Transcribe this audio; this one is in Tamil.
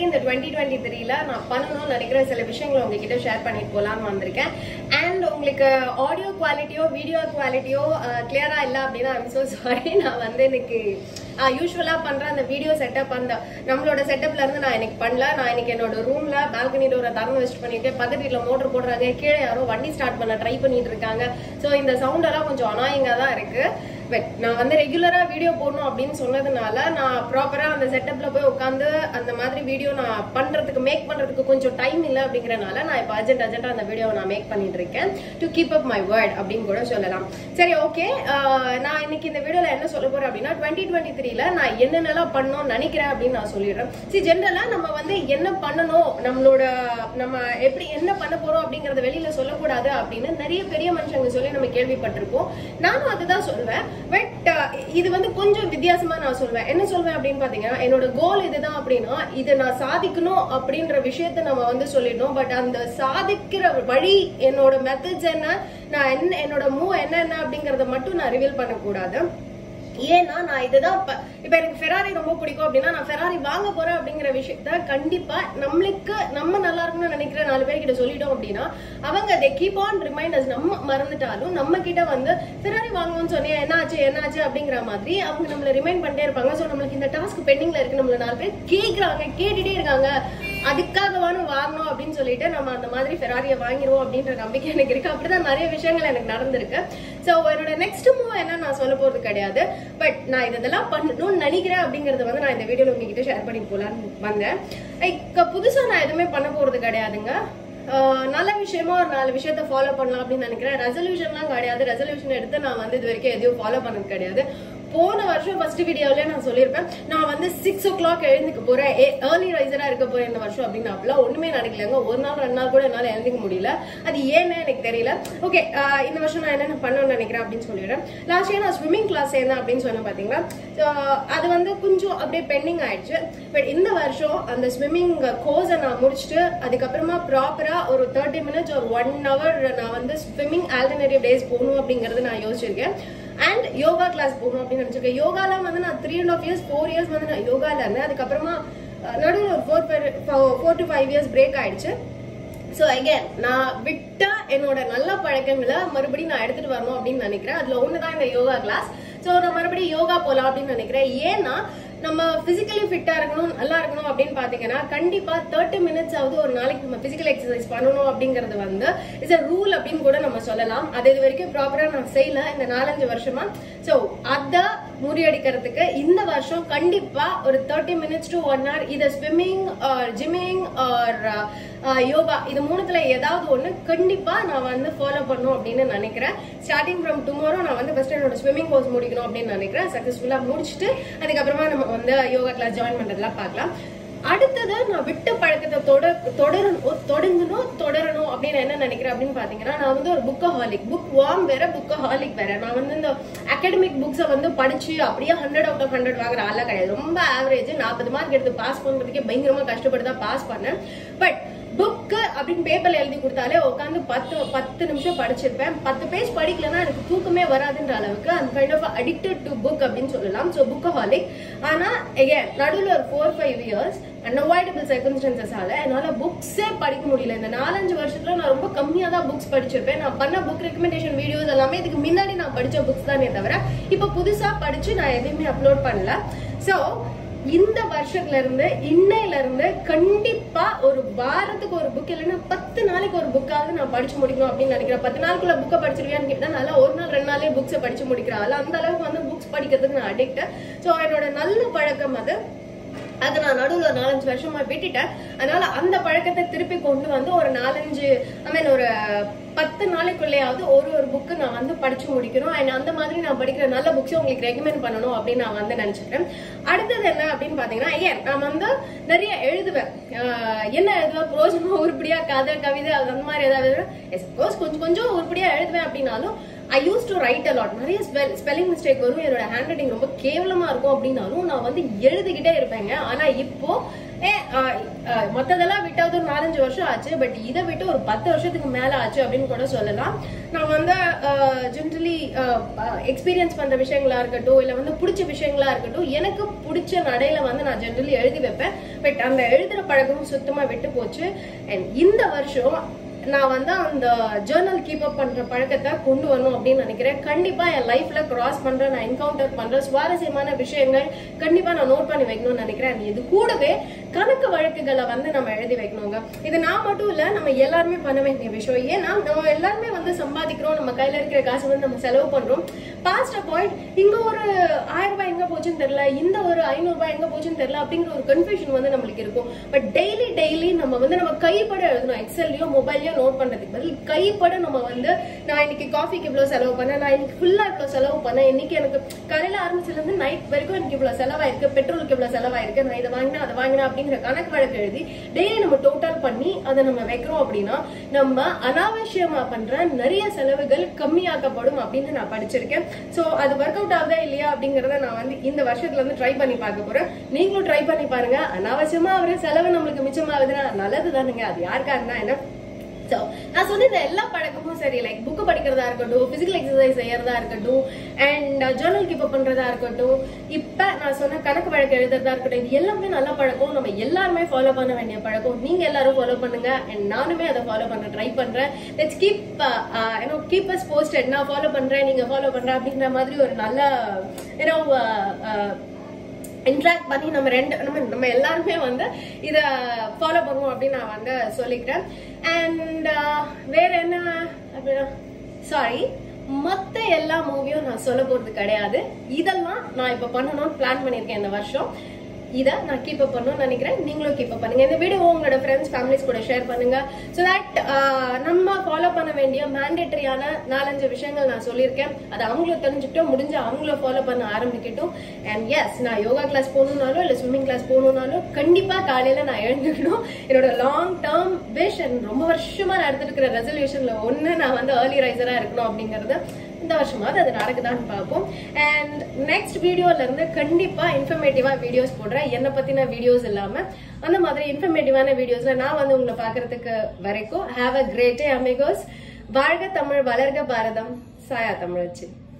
இன்னைக்கு இந்த டுவெண்ட்டி டுவெண்ட்டி த்ரீல நான் பண்ணணும்னு நினைக்கிற சில விஷயங்களை உங்ககிட்ட ஷேர் பண்ணிட்டு போலாம்னு வந்திருக்கேன் அண்ட் உங்களுக்கு ஆடியோ குவாலிட்டியோ வீடியோ குவாலிட்டியோ கிளியரா இல்ல அப்படின்னா ஐம் so சாரி நான் வந்து இன்னைக்கு யூஸ்வலா பண்ற அந்த வீடியோ செட்டப் அந்த நம்மளோட செட்டப்ல இருந்து நான் இன்னைக்கு பண்ணல நான் இன்னைக்கு என்னோட ரூம்ல பால்கனி டோரை திறந்து வச்சுட்டு பண்ணிட்டு பக்கத்து வீட்டுல மோட்டர் போடுறாங்க கீழே யாரோ வண்டி ஸ்டார்ட் பண்ண ட்ரை பண்ணிட்டு இருக்காங்க சோ இந்த சவுண்ட் எல்லாம் கொஞ்சம் அனாயிங்கா தான் இருக்கு பட் நான் வந்து ரெகுலரா வீடியோ போடணும் அப்படின்னு சொன்னதுனால நான் ப்ராப்பரா அந்த செட்டப்ல போய் உட்காந்து அந்த மாதிரி வீடியோ நான் பண்றதுக்கு மேக் பண்றதுக்கு கொஞ்சம் டைம் இல்லை அப்படிங்கறனால நான் இப்போ அர்ஜென்ட் அர்ஜென்ட்டா அந்த வீடியோவை நான் மேக் பண்ணிட்டு இருக்கேன் to keep up my word அப்படின்னு கூட சொல்லலாம் சரி ஓகே நான் இன்னைக்கு இந்த வீடியோல என்ன சொல்ல போறேன் அப்படின்னா டுவெண்ட்டி டுவெண்ட்டி த்ரீல நான் என்னென்னலாம் பண்ணணும்னு நினைக்கிறேன் அப்படின்னு நான் சொல்லிடுறேன் சரி ஜென்ரலா நம்ம வந்து என்ன பண்ணணும் நம்மளோட நம்ம எப்படி என்ன பண்ண போறோம் அப்படிங்கறத வெளியில சொல்லக்கூடாது அப்படின்னு நிறைய பெரிய மனுஷங்க சொல்லி நம்ம கேள்விப்பட்டிருப்போம் நானும் அதுதான் சொல்வேன் பட் இது வந்து கொஞ்சம் வித்தியாசமா நான் சொல்வேன் என்ன சொல்வேன் அப்படின்னு பாத்தீங்கன்னா என்னோட கோல் இதுதான் அப்படின்னா இதை நான் சாதிக்கணும் அப்படின்ற விஷயத்த நம்ம வந்து சொல்லிடணும் பட் அந்த சாதிக்கிற வழி என்னோட மெத்தட்ஸ் என்ன நான் என்ன என்னோட மூவ் என்ன என்ன அப்படிங்கறத மட்டும் நான் ரிவீல் பண்ணக்கூடாது ஏன்னா நான் இதுதான் இப்ப இப்ப எனக்கு ஃபெராரி ரொம்ப பிடிக்கும் அப்படின்னா நான் ஃபெராரி வாங்க போறேன் அப்படிங்கிற விஷயத்த கண்டிப்பா நம்மளுக்கு நம்ம நல்லா இருக்கணும்னு நினைக்கிற நாலு பேர் கிட்ட சொல்லிட்டோம் அப்படின்னா அவங்க தே கீப் ஆன் ரிமைண்டர்ஸ் நம்ம மறந்துட்டாலும் நம்ம கிட்ட வந்து ஃபெராரி வாங்கணும்னு சொன்னேன் என்னாச்சு என்னாச்சு அப்படிங்கிற மாதிரி அவங்க நம்மள ரிமைண்ட் பண்ணிட்டே இருப்பாங்க சோ நம்மளுக்கு இந்த டாஸ்க் பெண்டிங்ல இருக்கு நம்மள நாலு பேர் கேக்குறாங்க கேட்டுட்டே இருக்காங்க அதுக்காகவானு வாங்கணும் அப்படின்னு சொல்லிட்டு நம்ம அந்த மாதிரி ஃபெராரியை வாங்கிடுவோம் அப்படின்ற நம்பிக்கை எனக்கு இருக்கு அப்படிதான் நிறைய விஷயங்கள் எனக்கு நடந்திருக்கு சோ என்னோட நெக்ஸ்ட் மூவ் என்ன நான் சொல்ல போறது கிடையாது பட் நான் இதெல்லாம் பண்ணணும்னு நினைக்கிறேன் அப்படிங்கறத வந்து நான் இந்த வீடியோல உங்ககிட்ட ஷேர் பண்ணி போலான்னு வந்தேன் லைக் புதுசா நான் எதுவுமே பண்ண போறது கிடையாதுங்க ஆஹ் நல்ல விஷயமா ஒரு நாலு விஷயத்த ஃபாலோ பண்ணலாம் அப்படின்னு நினைக்கிறேன் ரெசல்யூஷன்லாம் கிடையாது ரெசல்யூஷன் எடுத்து நான் வந்து இது வரைக்கும் எதையும் ஃபாலோ பண்ணது கிடையாது போன வருஷம் ஃபர்ஸ்ட் வீடியோல நான் சொல்லியிருப்பேன் நான் வந்து சிக்ஸ் ஓ கிளாக் எழுந்துக்க போறேன் ஏர்லி ரைசரா இருக்க போறேன் இந்த வருஷம் அப்படின்னு அப்படிலாம் ஒண்ணுமே நினைக்கலங்க ஒரு நாள் ரெண்டு நாள் கூட என்னால எழுந்திக்க முடியல அது ஏன்னு எனக்கு தெரியல ஓகே இந்த வருஷம் நான் என்னென்ன பண்ணணும்னு நினைக்கிறேன் அப்படின்னு சொல்லிடுறேன் லாஸ்ட் இயர் நான் ஸ்விம்மிங் கிளாஸ் சேர்ந்தேன் அப்படின்னு சொன்னேன் பாத்தீங்களா So, அது வந்து கொஞ்சம் அப்படியே பெண்டிங் ஆயிடுச்சு பட் இந்த வருஷம் அந்த ஸ்விம்மிங் கோர்ஸை நான் முடிச்சுட்டு அதுக்கப்புறமா ப்ராப்பரா ஒரு தேர்ட்டி மினிட்ஸ் ஒரு ஒன் ஹவர் நான் வந்து ஸ்விம்மிங் ஆல்டர்னேட்டிவ் டேஸ் போகணும் அப்படிங்கறது நான் யோசிச்சிருக்கேன் அண்ட் யோகா கிளாஸ் போகணும் அப்படின்னு நினைச்சிருக்கேன் யோகாலாம் வந்து நான் three and half years four years வந்து நான் யோகால இருந்தேன் அதுக்கப்புறமா அஹ், நடுவுல ஒரு four four to five years break ஆயிடுச்சு ஸோ அகேன் நான் விட்ட என்னோட நல்ல பழக்கங்களை மறுபடியும் நான் எடுத்துட்டு வரணும் அப்படின்னு நினைக்கிறேன் அதுல ஒண்ணுதான் இந்த யோகா கிளாஸ் ஸோ நான் மறுபடியும் யோகா போலாம் அப்படின்னு நினைக்கிறேன் ஏன்னா நம்ம பிசிக்கலி ஃபிட்டா இருக்கணும் நல்லா இருக்கணும் அப்படின்னு பாத்தீங்கன்னா கண்டிப்பா தேர்ட்டி மினிட்ஸ் ஆகுது ஒரு நாளைக்கு நம்ம பிசிக்கல் எக்ஸசைஸ் பண்ணணும் அப்படிங்கறது வந்து இஸ் அ ரூல் அப்படின்னு கூட நம்ம சொல்லலாம் அது இது வரைக்கும் ப்ராப்பரா நான் செய்யல இந்த நாலஞ்சு வருஷமா ஸோ அத முறியடிக்கிறதுக்கு இந்த வருஷம் கண்டிப்பா ஒரு thirty minutes to one hour இதை swimming or gymming or yoga இது மூணுத்துல ஏதாவது ஒண்ணு கண்டிப்பா நான் வந்து ஃபாலோ பண்ணணும் அப்படின்னு நினைக்கிறேன் ஸ்டார்டிங் ஃப்ரம் டுமாரோ நான் வந்து ஃபர்ஸ்ட் என்னோட ஸ்விம்மிங் கோர்ஸ் முடிக்கணும் அப்படின்னு நினைக்கிறேன் சக்சஸ்ஃபுல்லா முடிச்சுட்டு அதுக்கப்புறமா நம்ம வந்து யோகா கிளாஸ் ஜாயின் பண்றதெல்லாம் பார்க்கலாம் அடுத்தது நான் விட்ட பழக்கத்தை தொட தொடரணும் தொடங்கணும் தொடரணும் அப்படின்னு என்ன நினைக்கிறேன் அப்படின்னு பாத்தீங்கன்னா நான் வந்து ஒரு புக்க ஹாலிக் புக் வார்ம் வேற புக்க ஹாலிக் வேற நான் வந்து இந்த அகாடமிக் புக்ஸை வந்து படிச்சு அப்படியே ஹண்ட்ரட் அவுட் ஆஃப் ஹண்ட்ரட் வாங்குற ஆளா கிடையாது ரொம்ப ஆவரேஜ் நாற்பது மார்க் எடுத்து பாஸ் பண்றதுக்கே பயங்கரமா கஷ்டப்பட்டு தான் பாஸ் பண்ணேன் பட் புக்கு அப்படின்னு பேப்பர்ல எழுதி கொடுத்தாலே உட்காந்து பத்து பத்து நிமிஷம் படிச்சிருப்பேன் பத்து பேஜ் படிக்கலன்னா எனக்கு தூக்கமே வராதுன்ற அளவுக்கு அந்த kind of addicted to book அப்படின்னு சொல்லலாம் ஸோ புக்கஹாலிக் ஆனா again நடுவில் ஒரு ஃபோர் ஃபைவ் இயர்ஸ் அன்அவாய்டபிள் சர்க்கம்ஸ்டன்சஸால என்னால புக்ஸே படிக்க முடியல இந்த நாலஞ்சு வருஷத்துல நான் ரொம்ப கம்மியா தான் புக்ஸ் படிச்சிருப்பேன் நான் பண்ண புக் ரெக்கமெண்டேஷன் வீடியோஸ் எல்லாமே இதுக்கு முன்னாடி நான் படிச்ச புக்ஸ் தானே தவிர இப்ப புதுசா படிச்சு நான் எதையுமே அப்லோட் பண்ணல சோ இந்த வருஷத்துல இருந்து இன்னையில இருந்து கண்டிப்பா ஒரு வாரத்துக்கு ஒரு புக் இல்லைன்னா பத்து நாளைக்கு ஒரு புக்காவது நான் படிச்சு முடிக்கணும் அப்படின்னு நினைக்கிறேன் பத்து நாளுக்குள்ள புக்கை படிச்சிருவியான்னு கேட்டா நல்லா ஒரு நாள் ரெண்டு நாளே புக்ஸை படிச்சு முடிக்கிறாள் அந்த அளவுக்கு வந்து புக்ஸ் படிக்கிறதுக்கு நான் அடிக்ட் சோ என்னோட நல்ல பழக்கம் அது அதை நான் நடுவுல ஒரு நாலஞ்சு வருஷமா விட்டுட்டேன் அதனால அந்த பழக்கத்தை திருப்பி கொண்டு வந்து ஒரு நாலஞ்சு ஐ மீன் ஒரு பத்து நாளைக்குள்ளேயாவது ஒரு ஒரு புக்கு நான் வந்து படிச்சு முடிக்கணும் அண்ட் அந்த மாதிரி நான் படிக்கிற நல்ல புக்ஸை உங்களுக்கு ரெக்கமெண்ட் பண்ணணும் அப்படின்னு நான் வந்து நினைச்சுக்கிறேன் அடுத்தது என்ன அப்படின்னு பாத்தீங்கன்னா ஏன் நான் வந்து நிறைய எழுதுவேன் ஆஹ் என்ன எழுதுவேன் புரோஜனமா உருப்படியா கதை கவிதை அது அந்த மாதிரி ஏதாவது கோர்ஸ் கொஞ்சம் கொஞ்சம் உருப்படியா எழுதுவேன் அப்படின்னாலும் I use to write a lot நிறைய ஸ்பெல் ஸ்பெல்லிங் மிஸ்டேக் வரும் என்னோட ஹேண்ட் ரைட்டிங் ரொம்ப கேவலமா இருக்கும் அப்படின்னாலும் நான் வந்து எழுதிக்கிட்டே இருப்பேங்க ஆனா இப்போ ஏ ஆஹ், ஆஹ், மத்ததெல்லாம் விட்டாவது ஒரு நாலஞ்சு வருஷம் ஆச்சு பட் இதை விட்டு ஒரு பத்து வருஷத்துக்கு மேல ஆச்சு அப்படின்னு கூட சொல்லலாம் நான் வந்து ஜென்ரலி எக்ஸ்பீரியன்ஸ் பண்ற விஷயங்களா இருக்கட்டும் இல்ல வந்து பிடிச்ச விஷயங்களா இருக்கட்டும் எனக்கு பிடிச்ச நடையில வந்து நான் ஜென்ரலி எழுதி வைப்பேன் பட் அந்த எழுதுற பழக்கமும் சுத்தமா விட்டு போச்சு அண்ட் இந்த வருஷம் நான் வந்து அந்த ஜேர்னல் கீப் அப் பண்ற பழக்கத்தை கொண்டு வரணும் அப்படின்னு நினைக்கிறேன் கண்டிப்பா என் லைஃப்ல கிராஸ் பண்ற நான் என்கவுண்டர் பண்ற சுவாரஸ்யமான விஷயங்கள் கண்டிப்பா நான் நோட் பண்ணி வைக்கணும்னு நினைக்கிறேன் And இது கூடவே கணக்கு வழக்குகளை வந்து நம்ம எழுதி வைக்கணுங்க இது நான் மட்டும் இல்ல நம்ம எல்லாருமே பண்ண வேண்டிய விஷயம் ஏன்னா நம்ம எல்லாருமே வந்து சம்பாதிக்கிறோம் நம்ம கையில இருக்கிற காசு வந்து நம்ம செலவு பண்றோம் பாஸ்ட் பாயிண்ட் இங்க ஒரு ஆயிரம் ரூபாய் எங்க போச்சுன்னு தெரியல இந்த ஒரு ஐநூறு ரூபாய் எங்க போச்சுன்னு தெரியல அப்படிங்கிற ஒரு கன்ஃபியூஷன் வந்து நம்மளுக்கு இருக்கும் பட் டெய்லி டெய்லி நம்ம வந்து நம்ம கைப்பட எழுதணும் எக்ஸல்லையோ மொபைல்லையோ நோட் பண்றதுக்கு பதில் கைப்பட நம்ம வந்து நான் இன்னைக்கு காஃபிக்கு இவ்வளவு செலவு பண்ணேன் நான் இன்னைக்கு ஃபுல்லா இவ்வளவு செலவு பண்ணேன் இன்னைக்கு எனக்கு காலையில ஆரம்பிச்சதுல இருந்து நைட் வரைக்கும் எனக்கு இவ்வளவு செலவாயிருக்கு பெட்ரோலுக்கு இவ்வளவு செலவாயிருக்கு நான் இதை வாங்கினேன் அதை வாங்கினேன் அப்படிங்கிற கணக்கு வழக்கு எழுதி டெய்லி நம்ம டோட்டல் பண்ணி அதை நம்ம வைக்கிறோம் அப்படின்னா நம்ம அனாவசியமா பண்ற நிறைய செலவுகள் கம்மியாக்கப்படும் அப்படின்னு நான் படிச்சிருக்கேன் சோ அது ஒர்க் அவுட் ஆகுதா இல்லையா அப்படிங்கறத நான் வந்து இந்த வருஷத்துல இருந்து ட்ரை பண்ணி பார்க்க போறேன் நீங்களும் ட்ரை பண்ணி பாருங்க அனாவசியமா அவரே செலவு நம்மளுக்கு மிச்சமாகுதுன்னா நல்லது தானுங்க அது யாருக்காருன்னா என்ன So, நான் சொன்ன இந்த எல்லா பழக்கமும் சரி லைக் புக் படிக்கிறதா இருக்கட்டும் பிசிக்கல் எக்ஸசைஸ் செய்யறதா இருக்கட்டும் அண்ட் ஜேர்னல் கீப் பண்றதா இருக்கட்டும் இப்ப நான் சொன்ன கணக்கு வழக்கு எழுதுறதா இருக்கட்டும் இது எல்லாமே நல்ல பழக்கம் நம்ம எல்லாருமே ஃபாலோ பண்ண வேண்டிய பழக்கம் நீங்க எல்லாரும் ஃபாலோ பண்ணுங்க அண்ட் நானுமே அதை ஃபாலோ பண்ண ட்ரை பண்றேன் let's keep you know keep us posted நான் ஃபாலோ பண்றேன் நீங்க ஃபாலோ பண்றேன் அப்படின்ற மாதிரி ஒரு நல்ல யூனோ இன்ட்ராக்ட் பண்ணி நம்ம ரெண்டு நம்ம நம்ம எல்லாருமே வந்து இத ஃபாலோ பண்ணுவோம் அப்படின்னு நான் வந்து சொல்லிக்கிறேன் அண்ட் வேற என்ன அப்படின்னா சாரி மத்த எல்லா மூவியும் நான் சொல்ல போறது கிடையாது இதெல்லாம் நான் இப்ப பண்ணணும்னு பிளான் பண்ணிருக்கேன் இந்த வருஷம் இதை நான் கீப் அப் பண்ணணும்னு நினைக்கிறேன் நீங்களும் கீப் அப் பண்ணுங்க இந்த வீடியோ உங்களோட ஃப்ரெண்ட்ஸ் ஃபேமிலிஸ் கூட ஷேர் பண்ணுங்க ஸோ தட் நம்ம ஃபாலோ பண்ண வேண்டிய மேண்டேட்டரியான நாலஞ்சு விஷயங்கள் நான் சொல்லியிருக்கேன் அது அவங்களும் தெரிஞ்சுக்கிட்டோம் முடிஞ்ச அவங்களும் ஃபாலோ பண்ண ஆரம்பிக்கட்டும் அண்ட் எஸ் நான் யோகா கிளாஸ் போகணும்னாலும் இல்லை ஸ்விம்மிங் கிளாஸ் போகணும்னாலும் கண்டிப்பா காலையில நான் எழுந்துக்கணும் என்னோட லாங் டேர்ம் விஷ் அண்ட் ரொம்ப வருஷமா நான் எடுத்துருக்கிற ரெசல்யூஷன்ல ஒன்று நான் வந்து ஏர்லி ரைசரா இருக்கணும் அப்படிங்கறது இந்த வருஷமாவது அது நடக்குதான்னு பார்ப்போம் அண்ட் நெக்ஸ்ட் வீடியோல இருந்து கண்டிப்பா இன்ஃபர்மேட்டிவா வீடியோஸ் போடுறேன் என்னை பத்தின வீடியோஸ் இல்லாம அந்த மாதிரி இன்ஃபர்மேட்டிவான வீடியோஸ்ல நான் வந்து உங்களை பாக்குறதுக்கு வரைக்கும் have a great day amigos வாழ்க தமிழ் வளர்க பாரதம் சாயா தமிழ் வச்சு